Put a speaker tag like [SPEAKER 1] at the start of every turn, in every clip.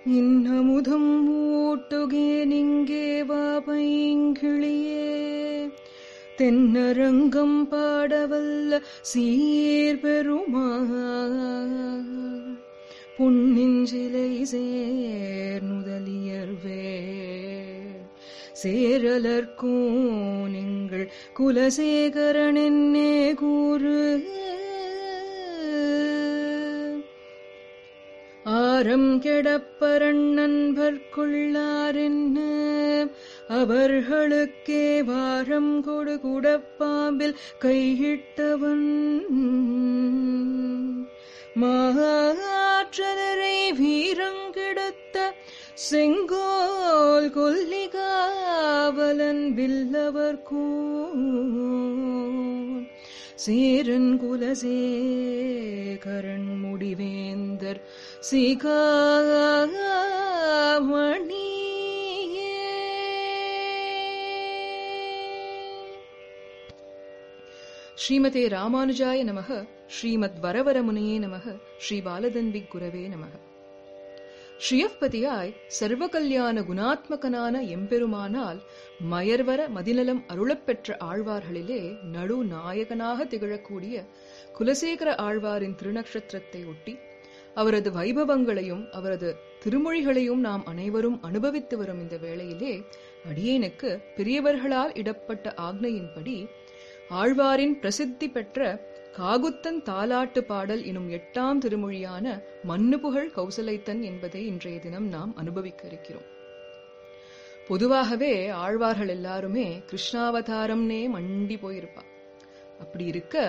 [SPEAKER 1] இன்னமுதம் ஊட்டுகேனிங்கே வா பைங்கிளியே தென்னரங்கம் பாடவல்ல சீர்பெருமா பொன்னிஞ்சிலை சேர் நுதலியர்வே சேரலர்க்கும் நீங்கள் குலசேகரன் என்னே கூறு ஆரம் கெடப்பரன் நண்பர்க்குள்ளாரென்ன அவர்களுக்கே வாரம் கொடு குடப்பாம்பில் கையிட்டவன் மாற்றலரை வீரங்கெடுத்த செங்கோல் கொல்லிகாவலன் வில்லவர்கூன் சேரன் குலசேகரன் முடிவேந்தர் சிகாமணியே ஸ்ரீமதே ராமானுஜாய நமக ஸ்ரீமத் வரவரமுனையே நமக ஸ்ரீ பாலதன்விக் குரவே நமக ஸ்ரீயப்பதியாய் சர்வ கல்யாண குணாத்மகனான எம்பெருமானால் மயர்வர மதிநலம் அருளப்பெற்ற ஆழ்வார்களிலே நடு நாயகனாக திகழக்கூடிய குலசேகர ஆழ்வாரின் திருநக்ஷத்திரத்தை ஒட்டி அவரது வைபவங்களையும் அவரது திருமொழிகளையும் நாம் அனைவரும் அனுபவித்து வரும் இந்த வேளையிலே அடியேனுக்கு பெரியவர்களால் இடப்பட்ட ஆக்னையின்படி ஆழ்வாரின் பிரசித்தி பெற்ற காகுத்தன் தாலாட்டு பாடல் எனும் எட்டாம் திருமொழியான மன்னுபுகழ் கௌசலைத்தன் என்பதை இன்றைய தினம் நாம் அனுபவிக்க இருக்கிறோம் பொதுவாகவே ஆழ்வார்கள் எல்லாருமே கிருஷ்ணாவதாரம்னே மண்டி போயிருப்பா அப்படி இருக்க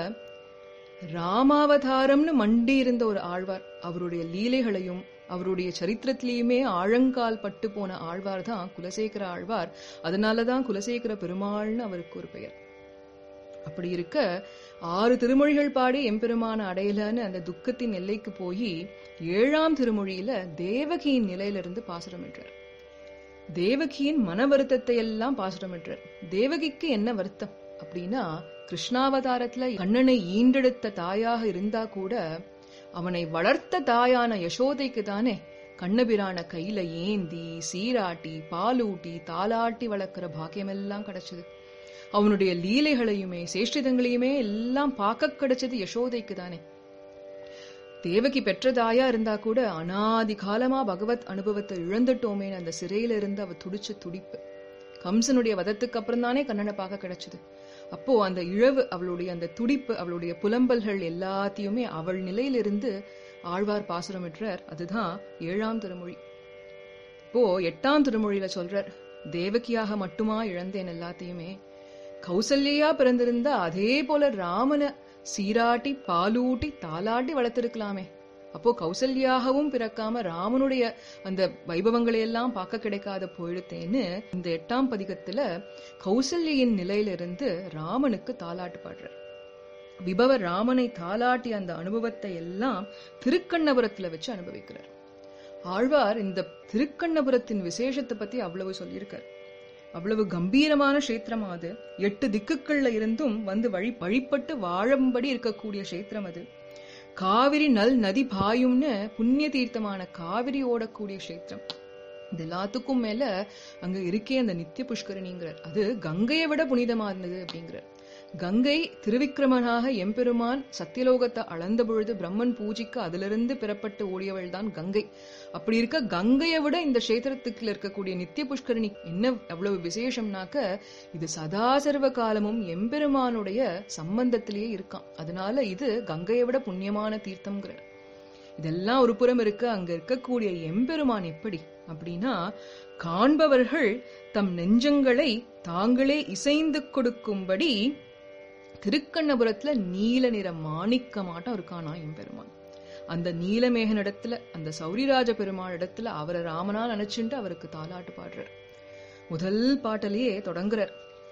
[SPEAKER 1] ராமாவதாரம்னு மண்டி இருந்த ஒரு ஆழ்வார் அவருடைய லீலைகளையும் அவருடைய சரித்திரத்திலேயுமே ஆழங்கால் பட்டு போன ஆழ்வார் தான் குலசேகர ஆழ்வார் அதனாலதான் குலசேகர பெருமாள்னு அவருக்கு ஒரு பெயர் அப்படி இருக்க ஆறு திருமொழிகள் பாடி எம்பெருமான அடையலன்னு அந்த துக்கத்தின் எல்லைக்கு போய் ஏழாம் திருமொழியில தேவகியின் நிலையிலிருந்து பாசுரமிட்டார் தேவகியின் மன வருத்தத்தை எல்லாம் பாசுரமிட்டார் தேவகிக்கு என்ன வருத்தம் அப்படின்னா கிருஷ்ணாவதாரத்துல கண்ணனை ஈண்டெடுத்த தாயாக இருந்தா கூட அவனை வளர்த்த தாயான யசோதைக்கு தானே கண்ணபிரான கையில ஏந்தி சீராட்டி பாலூட்டி தாலாட்டி வளர்க்கிற பாக்கியமெல்லாம் கிடைச்சது அவனுடைய லீலைகளையுமே சேஷ்டிதங்களையுமே எல்லாம் பார்க்க கிடைச்சது யசோதைக்கு தானே தேவகி பெற்றதாயா இருந்தா கூட அனாதி காலமா பகவத் அனுபவத்தை இழந்துட்டோமே அந்த சிறையில இருந்து அவ துடிச்ச துடிப்பு கம்சனுடைய வதத்துக்கு அப்புறம் தானே கண்ணனை பார்க்க கிடைச்சது அப்போ அந்த இழவு அவளுடைய அந்த துடிப்பு அவளுடைய புலம்பல்கள் எல்லாத்தையுமே அவள் நிலையிலிருந்து ஆழ்வார் பாசுரமிட்டார் அதுதான் ஏழாம் திருமொழி இப்போ எட்டாம் திருமொழியில சொல்றார் தேவகியாக மட்டுமா இழந்தேன் எல்லாத்தையுமே கௌசல்யா பிறந்திருந்தா அதே போல ராமன சீராட்டி பாலூட்டி தாலாட்டி வளர்த்திருக்கலாமே அப்போ கௌசல்யாகவும் பிறக்காம ராமனுடைய அந்த வைபவங்களை எல்லாம் பார்க்க கிடைக்காத போயிடுத்தேன்னு இந்த எட்டாம் பதிகத்துல கௌசல்யின் நிலையிலிருந்து ராமனுக்கு தாலாட்டு பாடுறார் விபவ ராமனை தாலாட்டி அந்த அனுபவத்தை எல்லாம் திருக்கண்ணபுரத்துல வச்சு அனுபவிக்கிறார் ஆழ்வார் இந்த திருக்கண்ணபுரத்தின் விசேஷத்தை பத்தி அவ்வளவு சொல்லியிருக்கார் அவ்வளவு கம்பீரமான கஷேத்திரம் அது எட்டு திக்குகள்ல இருந்தும் வந்து வழி வழிபட்டு வாழும்படி இருக்கக்கூடிய கஷேத்திரம் அது காவிரி நல் நதி பாயும்னு புண்ணிய தீர்த்தமான காவிரி ஓடக்கூடிய கஷேத்திரம் இது எல்லாத்துக்கும் மேல அங்க இருக்கே அந்த நித்திய புஷ்கரணிங்கிறார் அது கங்கையை விட புனிதமானது அப்படிங்கிறார் கங்கை திருவிக்கிரமனாக எம்பெருமான் சத்தியலோகத்தை அளந்த பொழுது பிரம்மன் பூஜிக்க அதிலிருந்து பெறப்பட்டு ஓடியவள் தான் கங்கை அப்படி இருக்க கங்கையை விட இந்த கஷேத்திரத்துக்குள்ள இருக்கக்கூடிய நித்திய புஷ்கரணி என்ன அவ்வளவு விசேஷம்னாக்க இது சதாசர்வ காலமும் எம்பெருமானுடைய சம்பந்தத்திலேயே இருக்கான் அதனால இது கங்கையை விட புண்ணியமான தீர்த்தம்ங்கிறார் இதெல்லாம் ஒரு புறம் இருக்க அங்க இருக்கக்கூடிய எம்பெருமான் எப்படி அப்படின்னா காண்பவர்கள் தம் நெஞ்சங்களை தாங்களே இசைந்து கொடுக்கும்படி திருக்கண்ணபுரத்துல நீல நிற மாணிக்கமாட்டம் இருக்கானா எம்பெருமான் அந்த நீலமேகனிடத்துல அந்த சௌரிராஜ பெருமாள் இடத்துல அவரை ராமனா நினைச்சுட்டு அவருக்கு தாலாட்டு பாடுறார் முதல் பாட்டிலேயே தொடங்குறார்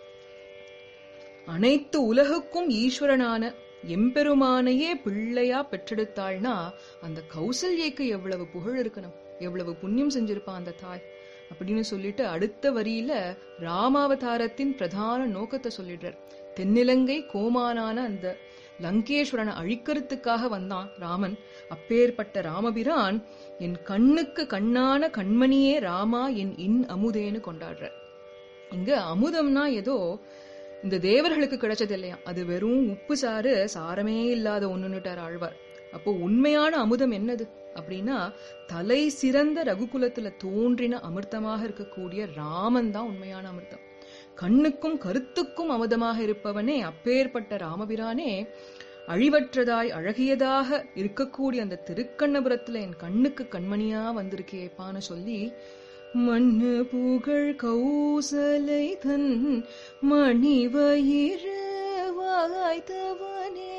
[SPEAKER 1] அனைத்து உலகுக்கும் ஈஸ்வரனான எம்பெருமானையே பிள்ளையா பெற்றெடுத்தாள்னா அந்த கௌசல்யக்கு எவ்வளவு புகழ் இருக்கணும் எவ்வளவு புண்ணியம் செஞ்சிருப்பான் அந்த தாய் அப்படின்னு சொல்லிட்டு அடுத்த வரியில ராமாவதாரத்தின் பிரதான நோக்கத்தை சொல்லிடுறார் தென்னிலங்கை கோமானான அந்த லங்கேஸ்வரனை அழிக்கிறதுக்காக வந்தான் ராமன் அப்பேற்பட்ட ராமபிரான் என் கண்ணுக்கு கண்ணான கண்மணியே ராமா என் இன் அமுதேன்னு கொண்டாடுறார் இங்க அமுதம்னா ஏதோ இந்த தேவர்களுக்கு கிடைச்சது இல்லையா அது வெறும் உப்பு சாறு சாரமே இல்லாத ஒண்ணுன்னுட்டார் ஆழ்வார் அப்போ உண்மையான அமுதம் என்னது அப்படின்னா தலை சிறந்த ரகுகுலத்துல தோன்றின அமிர்தமாக இருக்கக்கூடிய ராமன் தான் உண்மையான அமிர்தம் கண்ணுக்கும் கருத்துக்கும் அமுதமாக இருப்பவனே அப்பேற்பட்ட ராமபிரானே அழிவற்றதாய் அழகியதாக இருக்கக்கூடிய அந்த திருக்கண்ணபுரத்துல என் கண்ணுக்கு கண்மணியா வந்திருக்கேப்பான்னு சொல்லி மண்ணு புகழ் கௌசலை தன் மணிவயிறு வாய்த்தவனே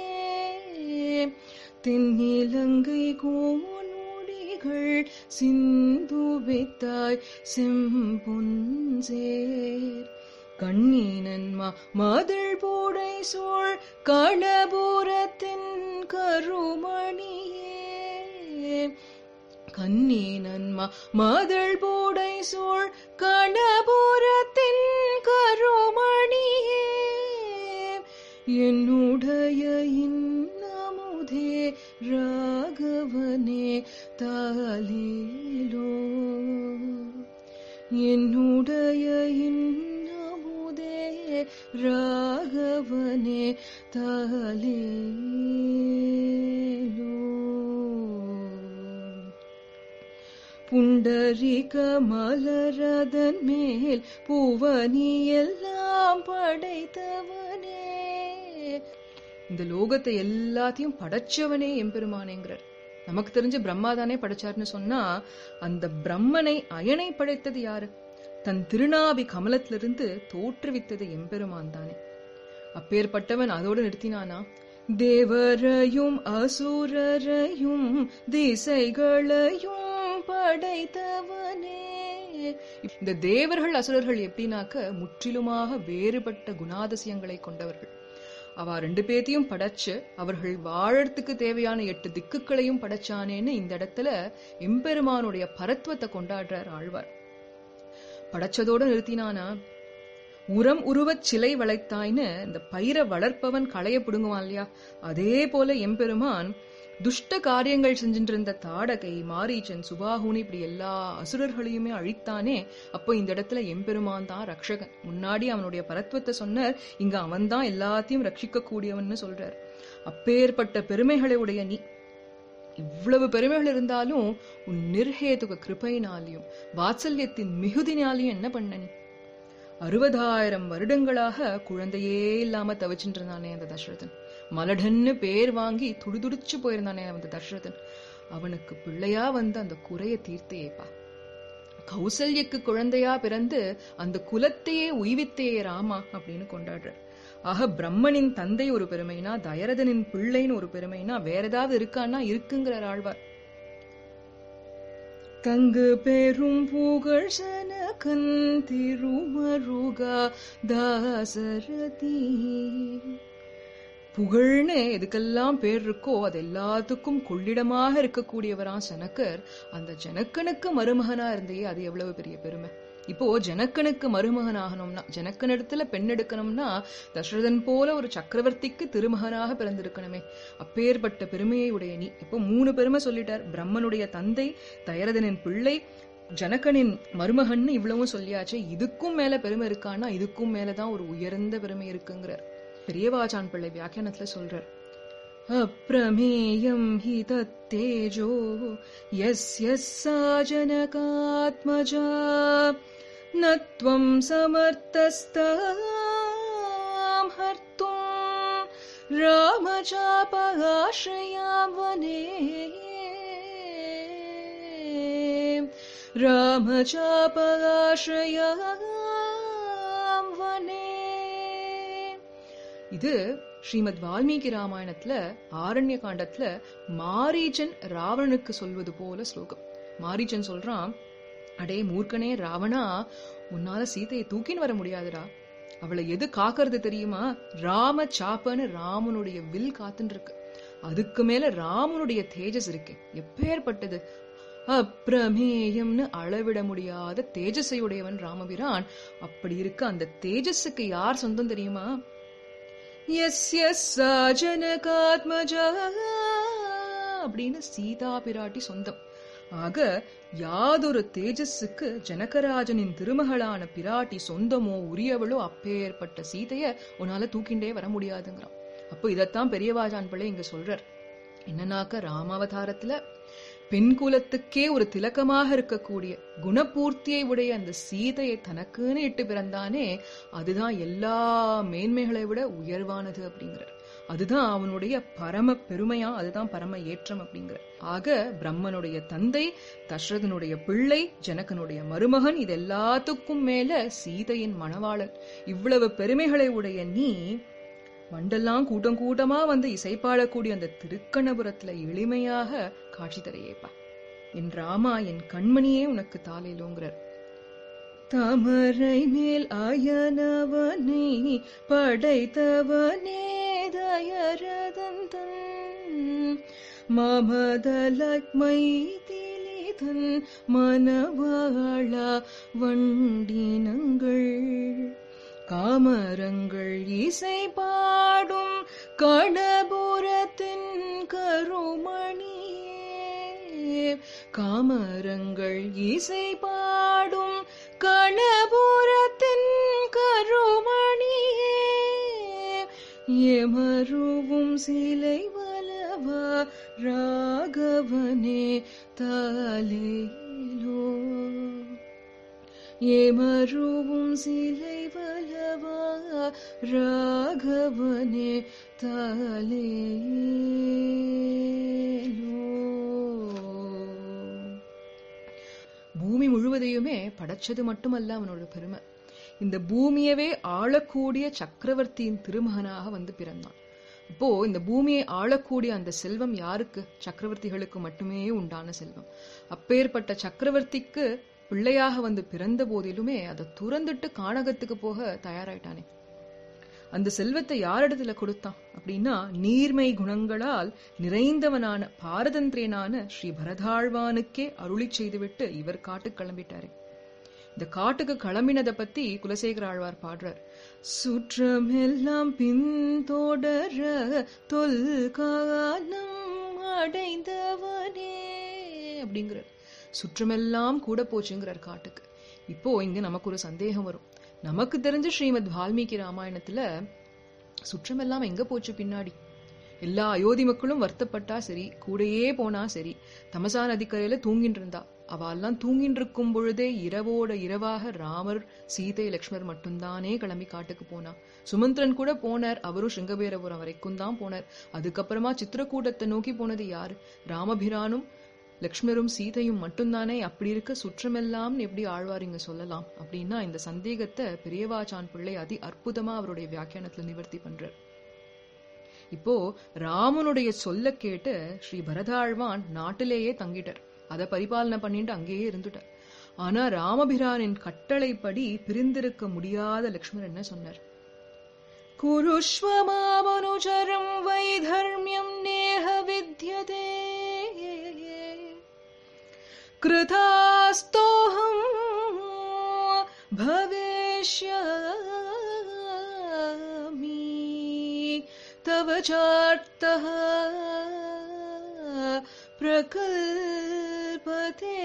[SPEAKER 1] தென்னிலங்கை கோனுடிகள் சிந்துவித்தாய் செம்பொன்சேர் கண்ணீனன்மா மதள் பூடை சோழ் களபுரத்தின் கருமணியே கண்ணீனன்மா மதள் பூடை சோழ் களபுரத்தின் கருமணியே என்னுடைய இன்னமுதே ராகவனே தாலேலோ என்னுடைய இன்னமுதே ராகவனே தாலேலோ புண்டரிக மலரதன் மேல் பூவனி எல்லாம் படைத்தவனே இந்த லோகத்தை எல்லாத்தையும் படைச்சவனே எம்பெருமானேங்கிறார் நமக்கு தெரிஞ்ச பிரம்மா தானே படைச்சார்னு சொன்னா அந்த பிரம்மனை அயனை படைத்தது யாரு தன் திருநாபி கமலத்திலிருந்து தோற்றுவித்தது எம்பெருமான் தானே அப்பேற்பட்டவன் அதோடு நிறுத்தினானா தேவரையும் அசுரரையும் திசைகளையும் படைத்தவனே இந்த தேவர்கள் அசுரர்கள் எப்படின்னாக்க முற்றிலுமாக வேறுபட்ட குணாதிசயங்களை கொண்டவர்கள் அவ ரெண்டு பேத்தையும் படைச்சு அவர்கள் வாழறதுக்கு தேவையான எட்டு திக்குகளையும் படைச்சானேன்னு இந்த இடத்துல எம்பெருமானுடைய பரத்துவத்தை கொண்டாடுறார் ஆழ்வார் படைச்சதோட நிறுத்தினானா உரம் உருவச் சிலை வளைத்தாய்ன்னு இந்த பயிரை வளர்ப்பவன் களைய பிடுங்குவான் இல்லையா அதே போல எம்பெருமான் துஷ்ட காரியங்கள் செஞ்சுட்டு இருந்த தாடகை மாரீச்சன் சுபாகுனி இப்படி எல்லா அசுரர்களையுமே அழித்தானே அப்போ இந்த இடத்துல எம்பெருமான் தான் ரக்ஷகன் முன்னாடி அவனுடைய பரத்துவத்தை சொன்னார் இங்க அவன் தான் எல்லாத்தையும் ரட்சிக்க கூடியவன்னு சொல்றார் அப்பேற்பட்ட பெருமைகளை உடைய நீ இவ்வளவு பெருமைகள் இருந்தாலும் உன் நிர்ஹேதுக கிருபையினாலையும் வாத்சல்யத்தின் மிகுதினாலையும் என்ன பண்ண நீ அறுபதாயிரம் வருடங்களாக குழந்தையே இல்லாம தவிச்சுட்டு இருந்தானே அந்த தசரதன் மலடன்னு பேர் வாங்கி துடிதுடிச்சு போயிருந்தானே அந்த தசரதன் அவனுக்கு பிள்ளையா வந்து அந்த குறைய தீர்த்தையேப்பா கௌசல்யக்கு குழந்தையா பிறந்து அந்த குலத்தையே உய்வித்தேயே ராமா அப்படின்னு கொண்டாடுறார் ஆக பிரம்மனின் தந்தை ஒரு பெருமைனா தயரதனின் பிள்ளைன்னு ஒரு பெருமைனா வேற ஏதாவது இருக்கான்னா இருக்குங்கிறார் ஆழ்வார் தங்கு பெரும் புகழ் சனகன் திருமருகா தாசரதி புகழ்னு எதுக்கெல்லாம் பேர் இருக்கோ அது எல்லாத்துக்கும் கொள்ளிடமாக இருக்கக்கூடியவரா சனக்கர் அந்த ஜனக்கனுக்கு மருமகனா இருந்தே அது எவ்வளவு பெரிய பெருமை இப்போ ஜனக்கனுக்கு மருமகன் ஆகணும்னா ஜனக்கன் இடத்துல பெண் எடுக்கணும்னா தசரதன் போல ஒரு சக்கரவர்த்திக்கு திருமகனாக பிறந்திருக்கணுமே அப்பேற்பட்ட பெருமையை உடைய நீ இப்போ மூணு பெருமை சொல்லிட்டார் பிரம்மனுடைய தந்தை தயரதனின் பிள்ளை ஜனகனின் மருமகன்னு இவ்வளவும் சொல்லியாச்சு இதுக்கும் மேல பெருமை இருக்கான்னா இதுக்கும் மேலதான் ஒரு உயர்ந்த பெருமை இருக்குங்கிறார் பெரியவாச்சான் பிள்ளை வியாக்கியானத்துல சொல்றார் अप्रमेयं हि तत्तेजो यस्य सा जनकात्मजा न त्वं समर्थस्तां हर्तुम् रामचापगाश्रयां वने रामचापगाश्रयां वने இது ஸ்ரீமத் வால்மீகி ராமாயணத்துல ஆரண்ய காண்டத்துல மாரீச்சன் ராவணனுக்கு சொல்வது போல ஸ்லோகம் மாரீச்சன் சொல்றான் அடே மூர்க்கனே ராவணா உன்னால சீதையை தூக்கின்னு வர முடியாதுடா அவளை எது காக்கறது தெரியுமா ராம சாப்பன்னு ராமனுடைய வில் காத்துன்னு இருக்கு அதுக்கு மேல ராமனுடைய தேஜஸ் இருக்கு எப்பேற்பட்டது அப்பிரமேயம்னு அளவிட முடியாத தேஜஸையுடையவன் ராமபிரான் அப்படி இருக்க அந்த தேஜஸுக்கு யார் சொந்தம் தெரியுமா எஸ்ய சா ஜனகாத்மஜா அப்படின்னு சீதா பிராட்டி சொந்தம் ஆக யாதொரு தேஜஸுக்கு ஜனகராஜனின் திருமகளான பிராட்டி சொந்தமோ உரியவளோ அப்பேற்பட்ட சீதைய உன்னால தூக்கிண்டே வர முடியாதுங்கிறான் அப்போ இதத்தான் பெரியவாஜான் பிள்ளை இங்க சொல்றார் என்னன்னாக்க ராமாவதாரத்துல பெண் குலத்துக்கே ஒரு திலக்கமாக இருக்கக்கூடிய குணபூர்த்தியை உடைய அந்த சீதையை தனக்குன்னு இட்டு பிறந்தானே அதுதான் எல்லா மேன்மைகளை விட உயர்வானது அப்படிங்கிறார் அதுதான் அவனுடைய பரம பெருமையா அதுதான் பரம ஏற்றம் அப்படிங்கிற ஆக பிரம்மனுடைய தந்தை தசரதனுடைய பிள்ளை ஜனகனுடைய மருமகன் இது எல்லாத்துக்கும் மேல சீதையின் மணவாளன் இவ்வளவு பெருமைகளை உடைய நீ மண்டெல்லாம் கூட்டம் கூட்டமா வந்து இசைப்பாடக்கூடிய அந்த திருக்கணபுரத்துல எளிமையாக காட்சி தரையேப்பா என் ராமா என் கண்மணியே உனக்கு தாலையிலோங்கிறார் தாமரை மேல் அயனவனை படைத்தவனே தயரதந்தன் மமதலக் மைதிலிதன் மனவாழ வண்டினங்கள் காமரங்கள் இசை பாடும் கணபுரத்தின் கருமணியே காமரங்கள் இசை பாடும் கணபுரத்தின் கருமணியே எமருவும் சிலை வலவா ராகவனே தாலேலோ ஏமருவும் சிலை வலவா ராகவனே தாலேலோ பூமி முழுவதையுமே படைச்சது மட்டுமல்ல அவனோட பெருமை இந்த பூமியவே ஆளக்கூடிய சக்கரவர்த்தியின் திருமகனாக வந்து பிறந்தான் இப்போ இந்த பூமியை ஆளக்கூடிய அந்த செல்வம் யாருக்கு சக்கரவர்த்திகளுக்கு மட்டுமே உண்டான செல்வம் அப்பேற்பட்ட சக்கரவர்த்திக்கு பிள்ளையாக வந்து பிறந்த போதிலுமே அதை துறந்துட்டு கானகத்துக்கு போக தயாராயிட்டானே அந்த செல்வத்தை யாரிடத்துல கொடுத்தான் அப்படின்னா நீர்மை குணங்களால் நிறைந்தவனான பாரதந்திரியனான ஸ்ரீ பரதாழ்வானுக்கே அருளி செய்துவிட்டு இவர் காட்டுக்கு கிளம்பிட்டாரு இந்த காட்டுக்கு கிளம்பினதை பத்தி குலசேகர ஆழ்வார் பாடுறார் சுற்றமெல்லாம் பின்தொடர தொல்காலம் அடைந்தவனே அப்படிங்கிறார் சுற்றமெல்லாம் கூட போச்சுங்கிறார் காட்டுக்கு இப்போ இங்க நமக்கு ஒரு சந்தேகம் வரும் நமக்கு தெரிஞ்ச ஸ்ரீமத் வால்மீகி ராமாயணத்துல சுற்றமெல்லாம் எங்க போச்சு பின்னாடி எல்லா அயோத்தி மக்களும் வருத்தப்பட்டா சரி கூடயே போனா சரி தமசா நதிக்கரையில தூங்கிட்டு இருந்தா அவெல்லாம் தூங்கிட்டு இருக்கும் பொழுதே இரவோட இரவாக ராமர் சீதை லக்ஷ்மர் மட்டும்தானே கிளம்பி காட்டுக்கு போனா சுமந்திரன் கூட போனார் அவரும் சிங்கபேரபுரம் வரைக்கும் தான் போனார் அதுக்கப்புறமா சித்திரக்கூட்டத்தை நோக்கி போனது யாரு ராமபிரானும் லக்ஷ்மரும் சீதையும் மட்டும்தானே அப்படி இருக்க சுற்றமெல்லாம் எப்படி ஆழ்வார் இங்க சொல்லலாம் அப்படின்னா இந்த சந்தேகத்தை பெரியவாச்சான் பிள்ளை அதி அற்புதமா அவருடைய வியாக்கியானத்துல நிவர்த்தி பண்றார் இப்போ ராமனுடைய சொல்ல கேட்டு ஸ்ரீ பரதாழ்வான் நாட்டிலேயே தங்கிட்டார் அதை பரிபாலனை பண்ணிட்டு அங்கேயே இருந்துட்டார் ஆனா ராமபிரானின் கட்டளைப்படி பிரிந்திருக்க முடியாத லக்ஷ்மணர் என்ன சொன்னார் குருஷ்வமாமனுச்சரம் வைதர்மியம் நேஹ வித்யதே कृतास्तोऽहं भविष्यामि तव चार्तः प्रकल्पते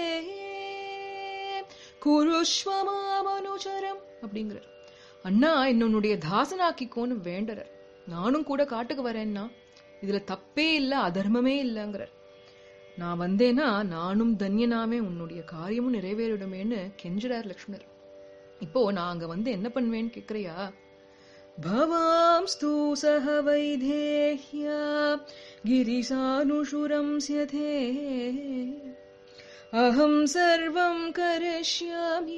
[SPEAKER 1] குருஷ்வமாமனுச்சரம் அப்படிங்கிறார் அண்ணா என்னுடைய தாசனாக்கிக்கோன்னு வேண்டறர் நானும் கூட காட்டுக்கு வரேன்னா இதுல தப்பே இல்ல அதர்மமே இல்லைங்கிறார் நான் வந்தேனா நானும் தன்யனாமே உன்னுடைய காரியமும் நிறைவேறிடுமேன்னு கெஞ்சுறார் லக்ஷ்மணர் இப்போ நான் அங்க வந்து என்ன பண்ணுவேன்னு கேக்குறியா பவாம் ஸ்தூ சக வைதேஹ்யா கிரிசானுஷுரம் ஸ்யதே அகம் சர்வம் கரிஷ்யாமி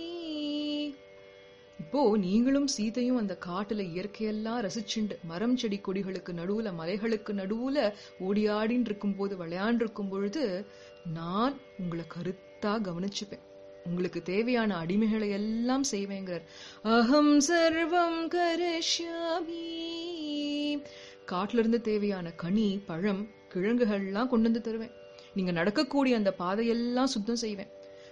[SPEAKER 1] இப்போ நீங்களும் சீதையும் அந்த காட்டுல இயற்கையெல்லாம் ரசிச்சுண்டு மரம் செடி கொடிகளுக்கு நடுவுல மலைகளுக்கு நடுவுல ஓடியாடின்னு இருக்கும் போது விளையாண்டிருக்கும் பொழுது நான் உங்களை கருத்தா கவனிச்சுப்பேன் உங்களுக்கு தேவையான அடிமைகளை எல்லாம் செய்வேங்கிறார் அகம் சர்வம் கரிஷ்யாமி காட்டுல இருந்து தேவையான கனி பழம் கிழங்குகள்லாம் கொண்டு வந்து தருவேன் நீங்க நடக்கக்கூடிய அந்த பாதையெல்லாம் சுத்தம் செய்வேன்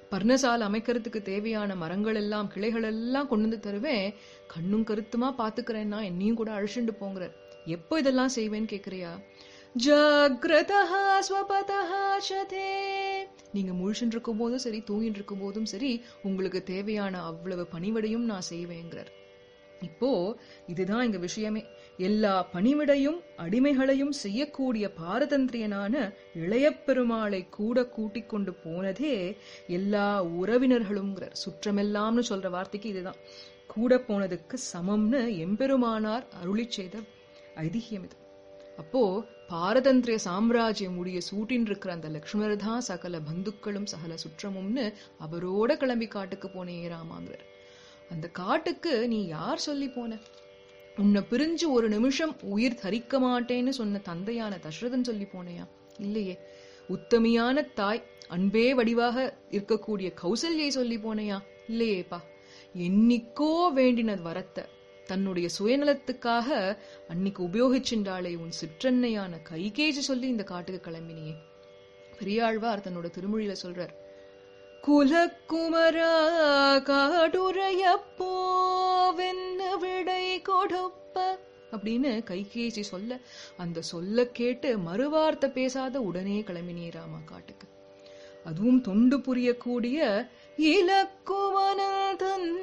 [SPEAKER 1] பர்ணசாலை அமைக்கிறதுக்கு தேவையான மரங்கள் எல்லாம் கிளைகள் எல்லாம் கொண்டு வந்து தருவேன் கண்ணும் கருத்துமா பாத்துக்கிறேன்னா என்னையும் கூட அழிச்சுண்டு போங்கிறார் எப்போ இதெல்லாம் செய்வேன்னு கேக்குறியா ஜாகிரதா ஸ்வபதா சதே நீங்க முழிச்சுட்டு இருக்கும் போதும் சரி தூங்கிட்டு இருக்கும் போதும் சரி உங்களுக்கு தேவையான அவ்வளவு பணிவிடையும் நான் செய்வேங்கிறார் இப்போ இதுதான் இங்க விஷயமே எல்லா பணிவிடையும் அடிமைகளையும் செய்யக்கூடிய பாரதந்திரியனான இளைய பெருமாளை கூட கூட்டிக் கொண்டு போனதே எல்லா உறவினர்களும்ங்கிறார் சுற்றமெல்லாம்னு சொல்ற வார்த்தைக்கு இதுதான் கூட போனதுக்கு சமம்னு எம்பெருமானார் அருளி செய்த ஐதிஹியம் இது அப்போ பாரதந்திரிய சாம்ராஜ்யம் முடிய சூட்டின் இருக்கிற அந்த லக்ஷ்மணர் தான் சகல பந்துக்களும் சகல சுற்றமும்னு அவரோட கிளம்பி காட்டுக்கு போனே ராமாங்கிறார் அந்த காட்டுக்கு நீ யார் சொல்லி போன உன்னை பிரிஞ்சு ஒரு நிமிஷம் உயிர் தரிக்க மாட்டேன்னு சொன்ன தந்தையான தசரதன் சொல்லி போனையா இல்லையே உத்தமியான தாய் அன்பே வடிவாக இருக்கக்கூடிய கௌசல்யை சொல்லி போனையா இல்லையேப்பா என்னைக்கோ வேண்டினது வரத்த தன்னுடைய சுயநலத்துக்காக அன்னைக்கு உபயோகிச்சின்றாளே உன் சிற்றன்னையான கைகேஜி சொல்லி இந்த காட்டுக்கு கிளம்பினியே பெரியாழ்வார் தன்னோட திருமொழியில சொல்றார் குலக்குமரா காடுரையப்போ வென்ன விடை கொடுப்ப அப்படின்னு கைகேசி சொல்ல அந்த சொல்ல கேட்டு மறுவார்த்தை பேசாத உடனே கிளம்பினே ராமா காட்டுக்கு அதுவும் தொண்டு புரியக்கூடிய இலக்குமனல்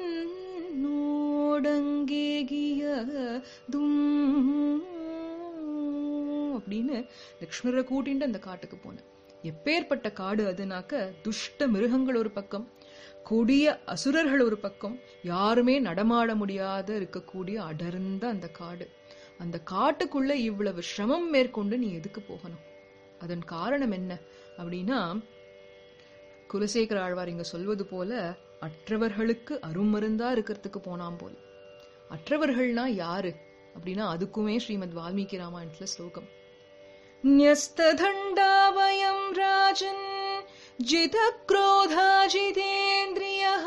[SPEAKER 1] தன்னோடங்கேகியதும் அப்படின்னு லக்ஷ்மணரை கூட்டிட்டு அந்த காட்டுக்கு போனேன் எப்பேற்பட்ட காடு அதுனாக்க துஷ்ட மிருகங்கள் ஒரு பக்கம் கொடிய அசுரர்கள் ஒரு பக்கம் யாருமே நடமாட முடியாத இருக்கக்கூடிய அடர்ந்த அந்த காடு அந்த காட்டுக்குள்ள இவ்வளவு சிரமம் மேற்கொண்டு நீ எதுக்கு போகணும் அதன் காரணம் என்ன அப்படின்னா குலசேகர ஆழ்வார் இங்க சொல்வது போல அற்றவர்களுக்கு அருமருந்தா இருக்கிறதுக்கு போனாம் போல அற்றவர்கள்னா யாரு அப்படின்னா அதுக்குமே ஸ்ரீமத் வால்மீகி ராமாயணத்துல ஸ்லோகம் न्यस्तदण्डा वयं राजन् जितक्रोधा जितेन्द्रियः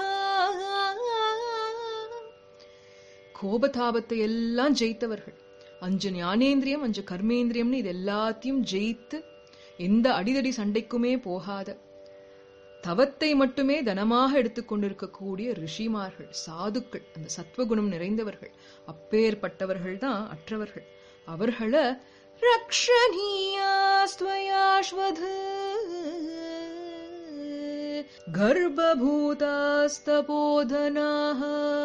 [SPEAKER 1] கோபதாபத்தை எல்லாம் ஜெயித்தவர்கள் அஞ்சு ஞானேந்திரியம் அஞ்சு கர்மேந்திரியம்னு இது எல்லாத்தையும் ஜெயித்து எந்த அடிதடி சண்டைக்குமே போகாத தவத்தை மட்டுமே தனமாக எடுத்துக்கொண்டிருக்கக்கூடிய ரிஷிமார்கள் சாதுக்கள் அந்த சத்வகுணம் நிறைந்தவர்கள் அப்பேற்பட்டவர்கள் தான் அற்றவர்கள் அவர்களை रक्षणीयास्त्वयाश्वध गर्भभूतास्तपोधनाः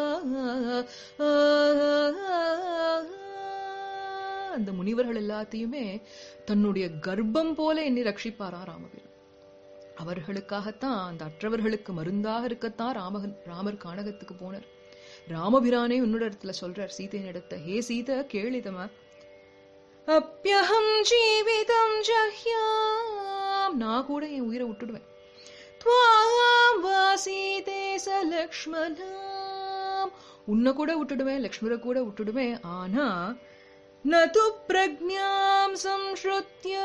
[SPEAKER 1] அந்த முனிவர்கள் எல்லாத்தையுமே தன்னுடைய கர்ப்பம் போல எண்ணி ரட்சிப்பாரா ராமபிரான் அவர்களுக்காகத்தான் அந்த அற்றவர்களுக்கு மருந்தாக இருக்கத்தான் ராமகன் ராமர் கானகத்துக்கு போனார் ராமபிரானே உன்னோட இடத்துல சொல்றார் சீதையின் இடத்த ஹே சீதை கேளிதமா அப்பியகம் ஜீவிதம் ஜஹ்யாம் நான் கூட என் உயிரை விட்டுடுவேன் துவாம் வாசீதே சலக்ஷ்மணாம் உன்னை கூட விட்டுடுவேன் லக்ஷ்மரை கூட விட்டுடுவேன் ஆனா நது பிரக்ஞாம் சம்ஸ்ருத்ய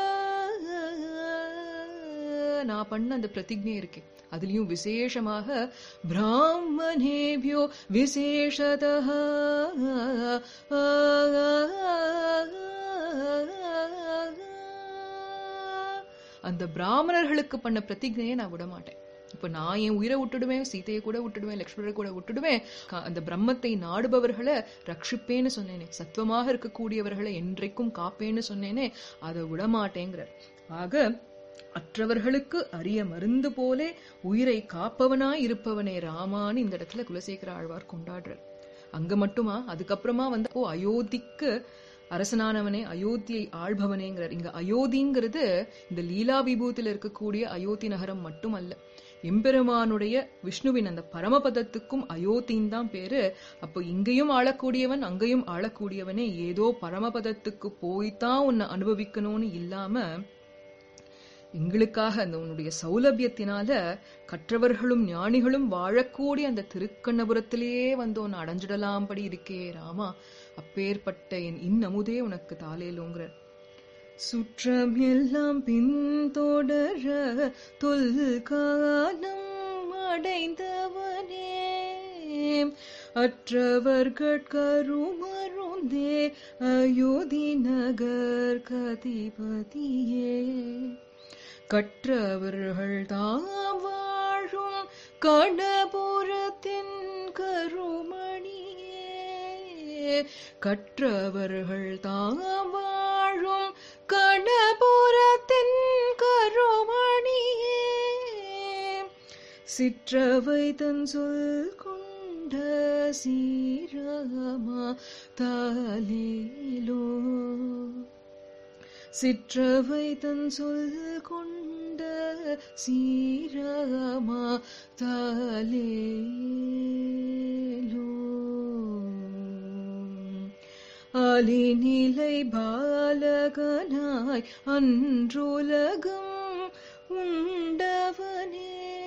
[SPEAKER 1] நான் பண்ண அந்த பிரதிஜை இருக்கேன் அதுலயும் விசேஷமாக பிராமணேபியோ விசேஷத அந்த பிராமணர்களுக்கு பண்ண பிரதிஜையை நான் விட மாட்டேன் இப்ப நான் என் உயிரை விட்டுடுவேன் சீதையை கூட விட்டுடுவேன் லக்ஷ்மணரை கூட விட்டுடுவேன் க- அந்த பிரம்மத்தை நாடுபவர்களை ரட்சிப்பேன்னு சொன்னேனே சத்துவமாக இருக்கக்கூடியவர்களை என்றைக்கும் காப்பேன்னு சொன்னேனே அதை விட மாட்டேங்கிறார் ஆக அற்றவர்களுக்கு அரிய மருந்து போலே உயிரை காப்பவனாய் இருப்பவனே ராமான்னு இந்த இடத்துல குலசேகர ஆழ்வார் கொண்டாடுறார் அங்க மட்டுமா அதுக்கப்புறமா வந்து ஓ அயோத்திக்கு அரசனானவனே அயோத்தியை ஆள்பவனேங்கிறார் இங்க அயோத்திங்கிறது இந்த லீலா விபூதியில இருக்கக்கூடிய அயோத்தி நகரம் மட்டுமல்ல எம்பெருமானுடைய விஷ்ணுவின் அந்த பரமபதத்துக்கும் அயோத்தின் தான் பேரு அப்போ இங்கேயும் ஆளக்கூடியவன் அங்கேயும் ஆளக்கூடியவனே ஏதோ பரமபதத்துக்கு போய்தான் உன்னை அனுபவிக்கணும்னு இல்லாம எங்களுக்காக அந்த உன்னுடைய சௌலபியத்தினால கற்றவர்களும் ஞானிகளும் வாழக்கூடிய அந்த திருக்கண்ணபுரத்திலேயே வந்து உன்னை அடைஞ்சிடலாம்படி இருக்கே ராமா அப்பேற்பட்ட என் இன்னமுதே உனக்கு தாலேலோங்கிற சுற்றம் எல்லாம் பின்தொடர தொல்காலம் அடைந்தவனே அற்றவர்கட்கருமருந்தே அயோத்தி நகர் கதிபதியே கற்றவர்கள் தாம் வாழும் கணபுரத்தின் கருமணியே கற்றவர்கள் தாம் வாழும் கணபுரத்தின் கருமணியே சிற்றவை தன் சொல் கொண்ட சீரமா தாலேலோ சிற்றவை தன் சொல் கொண்ட சீரமா தாலேலோ அலிநிலை பாலகனாய் அன்றுலகம் உண்டவனே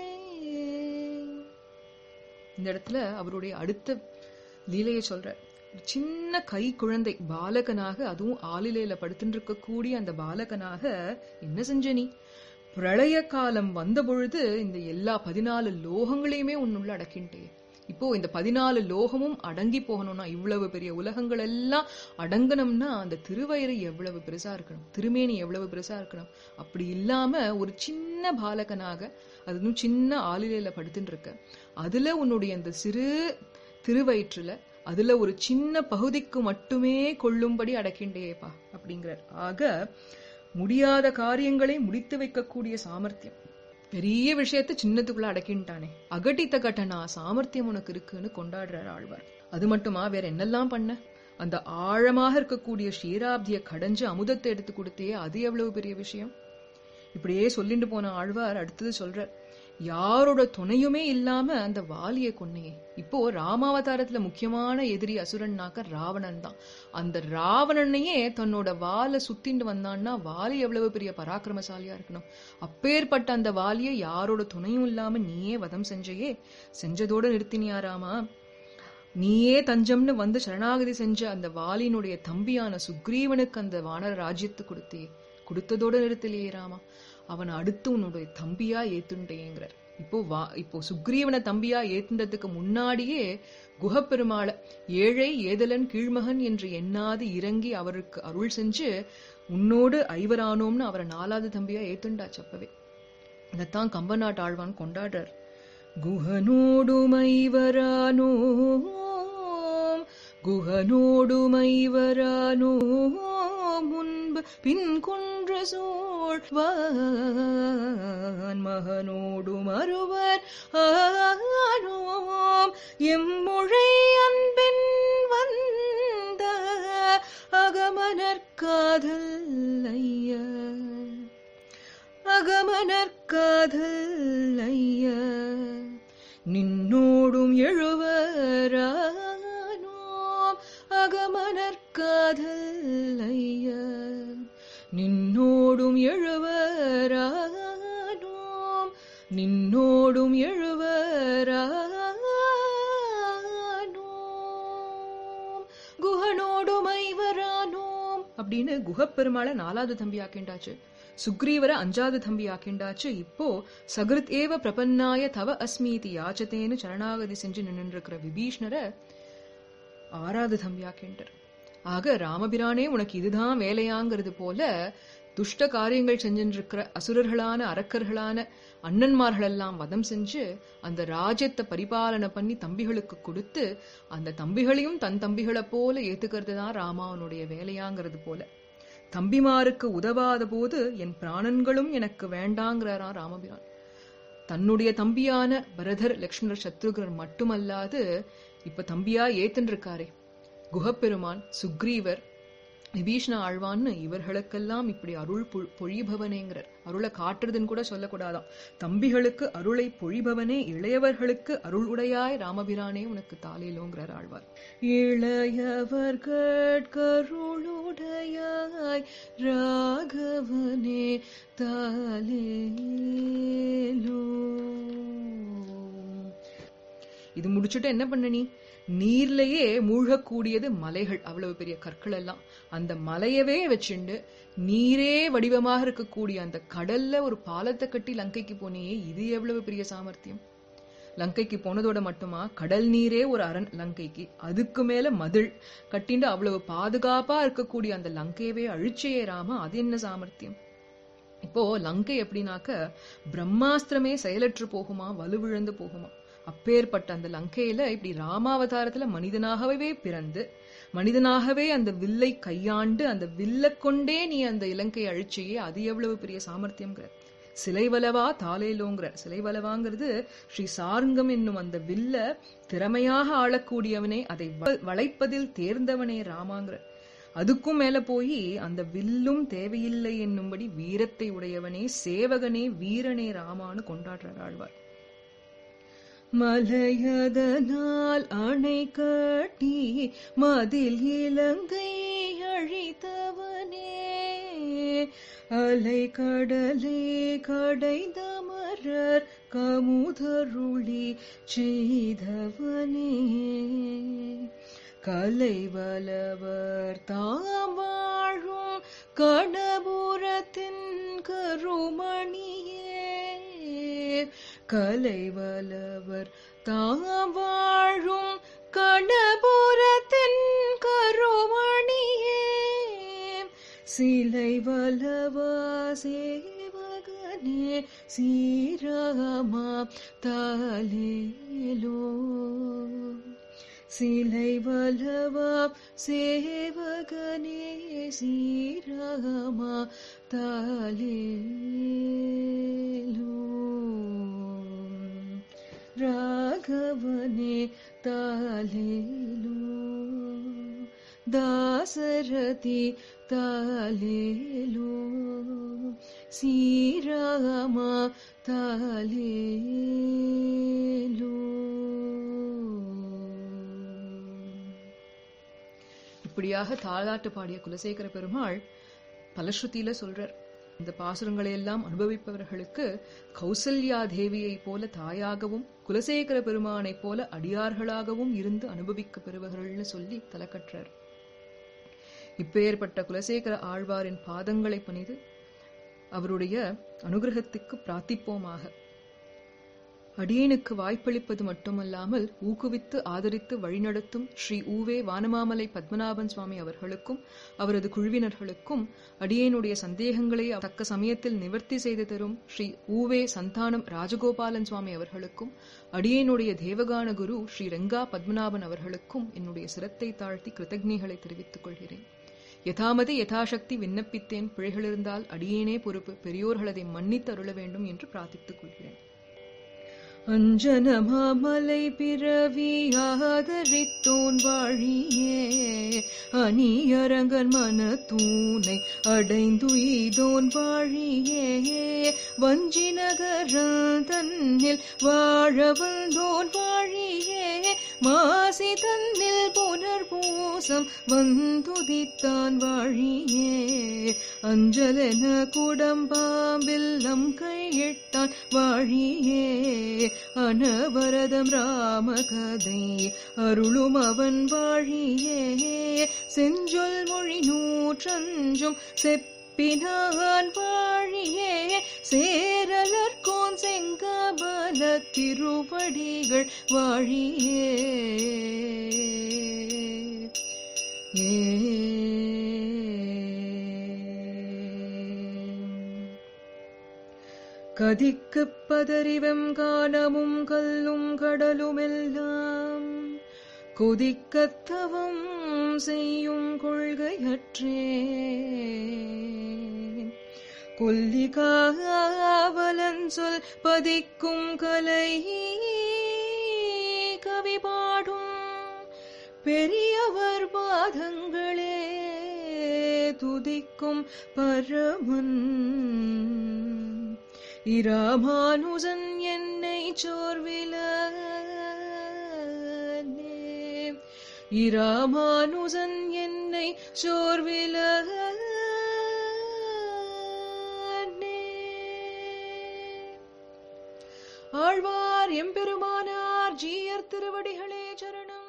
[SPEAKER 1] இந்த இடத்துல அவருடைய அடுத்த லீலையை சொல்ற சின்ன கை குழந்தை பாலகனாக அதுவும் ஆளிலையில படுத்துட்டு இருக்கக்கூடிய அந்த பாலகனாக என்ன செஞ்ச நீ பிரளய காலம் வந்த பொழுது இந்த எல்லா பதினாலு லோகங்களையுமே உன்னுள்ள அடக்கின்ட்டே இப்போ இந்த பதினாலு லோகமும் அடங்கி போகணும்னா இவ்வளவு பெரிய உலகங்கள் எல்லாம் அடங்கணும்னா அந்த திருவயிறு எவ்வளவு பெருசா இருக்கணும் திருமேனி எவ்வளவு பெருசா இருக்கணும் அப்படி இல்லாம ஒரு சின்ன பாலகனாக அதுவும் சின்ன ஆளிலையில படுத்துட்டு இருக்க அதுல உன்னுடைய அந்த சிறு திருவயிற்றுல அதுல ஒரு சின்ன பகுதிக்கு மட்டுமே கொள்ளும்படி அடக்கின்றேப்பா அப்படிங்கிறார் ஆக முடியாத காரியங்களை முடித்து வைக்கக்கூடிய சாமர்த்தியம் பெரிய விஷயத்த சின்னத்துக்குள்ள அடக்கின்ட்டானே அகட்டித்த கட்டனா சாமர்த்தியம் உனக்கு இருக்குன்னு கொண்டாடுறார் ஆழ்வார் அது மட்டுமா வேற என்னெல்லாம் பண்ண அந்த ஆழமாக இருக்கக்கூடிய ஷீராப்திய கடைஞ்சு அமுதத்தை எடுத்து கொடுத்தே அது எவ்வளவு பெரிய விஷயம் இப்படியே சொல்லிட்டு போன ஆழ்வார் அடுத்தது சொல்றார் யாரோட துணையுமே இல்லாம அந்த வாலியை கொன்னையே இப்போ ராமாவதாரத்துல முக்கியமான எதிரி அசுரன்னாக்க ராவணன் தான் அந்த ராவணனையே தன்னோட வாலை சுத்திண்டு வந்தான்னா வாலி எவ்வளவு பெரிய பராக்கிரமசாலியா இருக்கணும் அப்பேற்பட்ட அந்த வாலியை யாரோட துணையும் இல்லாம நீயே வதம் செஞ்சையே செஞ்சதோட நிறுத்தினியா ராமா நீயே தஞ்சம்னு வந்து சரணாகதி செஞ்ச அந்த வாலினுடைய தம்பியான சுக்ரீவனுக்கு அந்த வானர ராஜ்யத்தை கொடுத்தியே கொடுத்ததோட நிறுத்தலையே ராமா அவனை அடுத்து உன்னுடைய தம்பியா ஏத்துண்டேங்கிறார் இப்போ வா இப்போ சுக்ரீவனை தம்பியா ஏத்துண்டதுக்கு முன்னாடியே குஹப்பெருமாளை ஏழை ஏதலன் கீழ்மகன் என்று எண்ணாது இறங்கி அவருக்கு அருள் செஞ்சு உன்னோடு ஐவரானோம்னு அவரை நாலாவது தம்பியா ஏத்துண்டாச்சு அப்பவே இதைத்தான் கம்பநாட்டு ஆழ்வான் கொண்டாடுறார் குஹனோடுமைவரானோ குஹனோடுமைவரானோ முன்பு பின் கொன்று சூழ்வான் மகனோடு மறுவர் ஆனோம் எம்முழை அன்பின் வந்த அகமனற்காதல் ஐய அகமனற்காதல் ஐய நின்னோடும் எழுவரானோம் அகமனற்காதல் ஐய நின்னோடும் எழுவரானோம் நின்னோடும் எழுவரானோம் குஹனோடும் ஐவரானோம் அப்படின்னு குஹப்பெருமாளை நாலாவது தம்பி ஆக்கிண்டாச்சு சுக்ரீவரை அஞ்சாவது தம்பி ஆக்கிண்டாச்சு இப்போ சகிருத் ஏவ பிரபன்னாய தவ அஸ்மீதி யாச்சத்தேன்னு சரணாகதி செஞ்சு நின்று இருக்கிற விபீஷ்ணரை ஆறாவது தம்பி ஆக்கின்றார் ஆக ராமபிரானே உனக்கு இதுதான் வேலையாங்கிறது போல துஷ்ட காரியங்கள் செஞ்சுட்டு இருக்கிற அசுரர்களான அரக்கர்களான அண்ணன்மார்கள் எல்லாம் வதம் செஞ்சு அந்த ராஜ்யத்தை பரிபாலனை பண்ணி தம்பிகளுக்கு கொடுத்து அந்த தம்பிகளையும் தன் தம்பிகளை போல ஏத்துக்கிறது தான் ராமாவனுடைய வேலையாங்கிறது போல தம்பிமாருக்கு உதவாத போது என் பிராணன்களும் எனக்கு வேண்டாங்கிறாராம் ராமபிரான் தன்னுடைய தம்பியான பரதர் லக்ஷ்மணர் சத்ருகர் மட்டுமல்லாது இப்ப தம்பியா ஏத்துன்னு இருக்காரே குஹப்பெருமான் சுக்ரீவர் விபீஷ்ண ஆழ்வான்னு இவர்களுக்கெல்லாம் இப்படி அருள் பொ- பொழிபவனேங்கிறார் அருளை காட்டுறதுன்னு கூட சொல்லக்கூடாதாம் தம்பிகளுக்கு அருளை பொழிபவனே இளையவர்களுக்கு அருள் உடையாய் ராமபிரானே உனக்கு தாலேலோங்கிறார் ஆழ்வார் இளையவர் கருளுடையாய் ராகவனே தாலேலோ இது முடிச்சுட்டு என்ன பண்ண நீ நீர்லயே மூழ்கக்கூடியது மலைகள் அவ்வளவு பெரிய கற்கள் எல்லாம் அந்த மலையவே வச்சுண்டு நீரே வடிவமாக இருக்கக்கூடிய அந்த கடல்ல ஒரு பாலத்தை கட்டி லங்கைக்கு போனியே இது எவ்வளவு பெரிய சாமர்த்தியம் லங்கைக்கு போனதோட மட்டுமா கடல் நீரே ஒரு அரண் லங்கைக்கு அதுக்கு மேல மதில் கட்டிண்டு அவ்வளவு பாதுகாப்பா இருக்கக்கூடிய அந்த லங்கையவே அழிச்சையே ராம அது என்ன சாமர்த்தியம் இப்போ லங்கை எப்படின்னாக்க பிரம்மாஸ்திரமே செயலற்று போகுமா வலுவிழந்து போகுமா அப்பேற்பட்ட அந்த லங்கையில இப்படி ராமாவதாரத்துல மனிதனாகவே பிறந்து மனிதனாகவே அந்த வில்லை கையாண்டு அந்த வில்ல கொண்டே நீ அந்த இலங்கை அழிச்சியே அது எவ்வளவு பெரிய சாமர்த்தியம்ங்கிற சிலைவலவா தாலேலோங்கிற சிலைவலவாங்கிறது ஸ்ரீ சாருங்கம் என்னும் அந்த வில்ல திறமையாக ஆளக்கூடியவனே அதை வ- வளைப்பதில் தேர்ந்தவனே ராமாங்கிற அதுக்கும் மேல போய் அந்த வில்லும் தேவையில்லை என்னும்படி வீரத்தை உடையவனே சேவகனே வீரனே ராமான்னு கொண்டாடுறார் ஆழ்வார் மலையதனால் அணை கட்டி மதில் இலங்கை அழித்தவனே அலை கடலே கடைந்தமரர் கமுதருளி செய்தவனே கலை வலவர் தாம் வாழும் கடபுரத்தின் கருமணியே கலை வலவர் தாம் வாழும் கடபுரத்தின் கருமணியே சிலை வலவா சேவகனே சீரகமா தாலேலோ சிலை வலவா சேவகனே சீரகமா தாலேலோ ராகவனே தாலேலோ தாசரதி தாலேலோ சீராமா தாலேலோ இப்படியாக தாளாட்டு பாடிய குலசேகர பெருமாள் பலஸ்ருதியில சொல்றார் இந்த பாசுரங்களை எல்லாம் அனுபவிப்பவர்களுக்கு கௌசல்யா தேவியைப் போல தாயாகவும் குலசேகர பெருமானைப் போல அடியார்களாகவும் இருந்து அனுபவிக்க பெறுவர்கள்னு சொல்லி தலக்கற்றார் இப்பேற்பட்ட குலசேகர ஆழ்வாரின் பாதங்களை பணிது அவருடைய அனுகிரகத்துக்கு பிரார்த்திப்போமாக அடியேனுக்கு வாய்ப்பளிப்பது மட்டுமல்லாமல் ஊக்குவித்து ஆதரித்து வழிநடத்தும் ஸ்ரீ ஊவே வானமாமலை பத்மநாபன் சுவாமி அவர்களுக்கும் அவரது குழுவினர்களுக்கும் அடியேனுடைய சந்தேகங்களை தக்க சமயத்தில் நிவர்த்தி செய்து தரும் ஸ்ரீ ஊவே சந்தானம் ராஜகோபாலன் சுவாமி அவர்களுக்கும் அடியேனுடைய தேவகான குரு ஸ்ரீ ரெங்கா பத்மநாபன் அவர்களுக்கும் என்னுடைய சிரத்தை தாழ்த்தி கிருத்தஜ்ஞைகளை தெரிவித்துக் கொள்கிறேன் யதாமதி யதாசக்தி விண்ணப்பித்தேன் பிழைகள் இருந்தால் அடியேனே பொறுப்பு பெரியோர்கள் அதை மன்னித்து அருள வேண்டும் என்று பிரார்த்தித்துக் கொள்கிறேன் அஞ்சன மாமலை பிறவி ஆதரித்தோன் வாழியே அணியரங்கன் மன தூணை அடைந்துயிதோன் வாழியே வஞ்சி நகரம் தன்னில் வாழ வந்தோன் வாழியே மாசி தன்னில் புனர்பூசம் வந்துதித்தான் வாழியே அஞ்சலென குடம்பாம்பில்லம் கையிட்டான் வாழியே அனவரதம் ராமகதை அருளும் அவன் வாழியே செஞ்சொல் மொழி நூற்றஞ்சும் செப்பினான் வாழியே சேரலர்கோன் செங்கபல திருவடிகள் வாழியே ஏ கதிக்குப் பதறிவெம் காலமும் கல்லும் கடலுமெல்லாம் கொதிக்கத்தவம் செய்யும் கொள்கையற்றே கொல்லிகாவலன் சொல் பதிக்கும் கலை கவி பாடும் பெரியவர் பாதங்களே துதிக்கும் பரமன் இராமானுஜன் என்னை சோர்வில இராமானுஜன் என்னை சோர்வில ஆழ்வார் எம்பெருமானார் ஜீயர் திருவடிகளே சரணம்